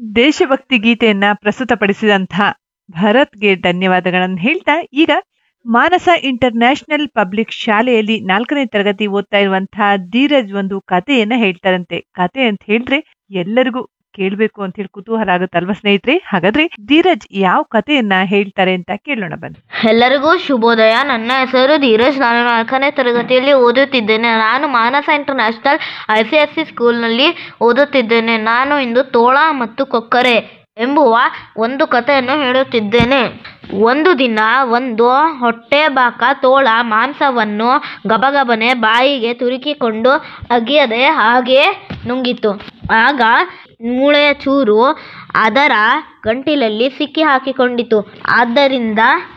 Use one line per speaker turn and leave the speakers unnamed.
ದೇಶಭಕ್ತಿ ಗೀತೆಯನ್ನ ಪ್ರಸ್ತುತಪಡಿಸಿದಂತಹ ಭರತ್ಗೆ ಧನ್ಯವಾದಗಳನ್ನು ಹೇಳ್ತಾ ಈಗ ಮಾನಸ ಇಂಟರ್ನ್ಯಾಷನಲ್ ಪಬ್ಲಿಕ್ ಶಾಲೆಯಲ್ಲಿ ನಾಲ್ಕನೇ ತರಗತಿ ಓದ್ತಾ ಇರುವಂತಹ ಧೀರಜ್ ಒಂದು ಕಥೆಯನ್ನ ಹೇಳ್ತಾರಂತೆ ಕತೆ ಅಂತ ಹೇಳಿದ್ರೆ ಎಲ್ಲರಿಗೂ ಕೇಳ್ಬೇಕು ಅಂತ ಹೇಳಿ ಕುತೂಹಲ ಆಗುತ್ತಲ್ವಾ ಸ್ನೇಹಿತರೆ ಹಾಗಾದ್ರೆ ಧೀರಜ್ ಯಾವ ಕಥೆಯನ್ನ ಹೇಳ್ತಾರೆ ಅಂತ ಕೇಳೋಣ ಬನ್ನಿ
ಎಲ್ಲರಿಗೂ ಶುಭೋದಯ ನನ್ನ ಹೆಸರು ಧೀರಜ್ ನಾನು ನಾಲ್ಕನೇ ತರಗತಿಯಲ್ಲಿ ಓದುತ್ತಿದ್ದೇನೆ ನಾನು Manasa international I C S C ಸ್ಕೂಲ್ನಲ್ಲಿ ಓದುತ್ತಿದ್ದೇನೆ ನಾನು ಇಂದು ತೋಳ ಮತ್ತು ಕೊಕ್ಕರೆ ಎಂಬುವ ಒಂದು ಕಥೆಯನ್ನು ಹೇಳುತ್ತಿದ್ದೇನೆ ಒಂದು ದಿನ ಒಂದು ಹೊಟ್ಟೆಬಾಕ ತೋಳ ಮಾಂಸವನ್ನು ಗಬಗಬನೆ ಬಾಯಿಗೆ ತುರುಕಿಕೊಂಡು ಅಗಿಯದೆ ಹಾಗೆ ನುಂಗಿತು ಆಗ ಮೂಳೆಯ ಚೂರು ಅದರ ಗಂಟಿಲಲ್ಲಿ ಸಿಕ್ಕಿ ಹಾಕಿಕೊಂಡಿತು ಆದ್ದರಿಂದ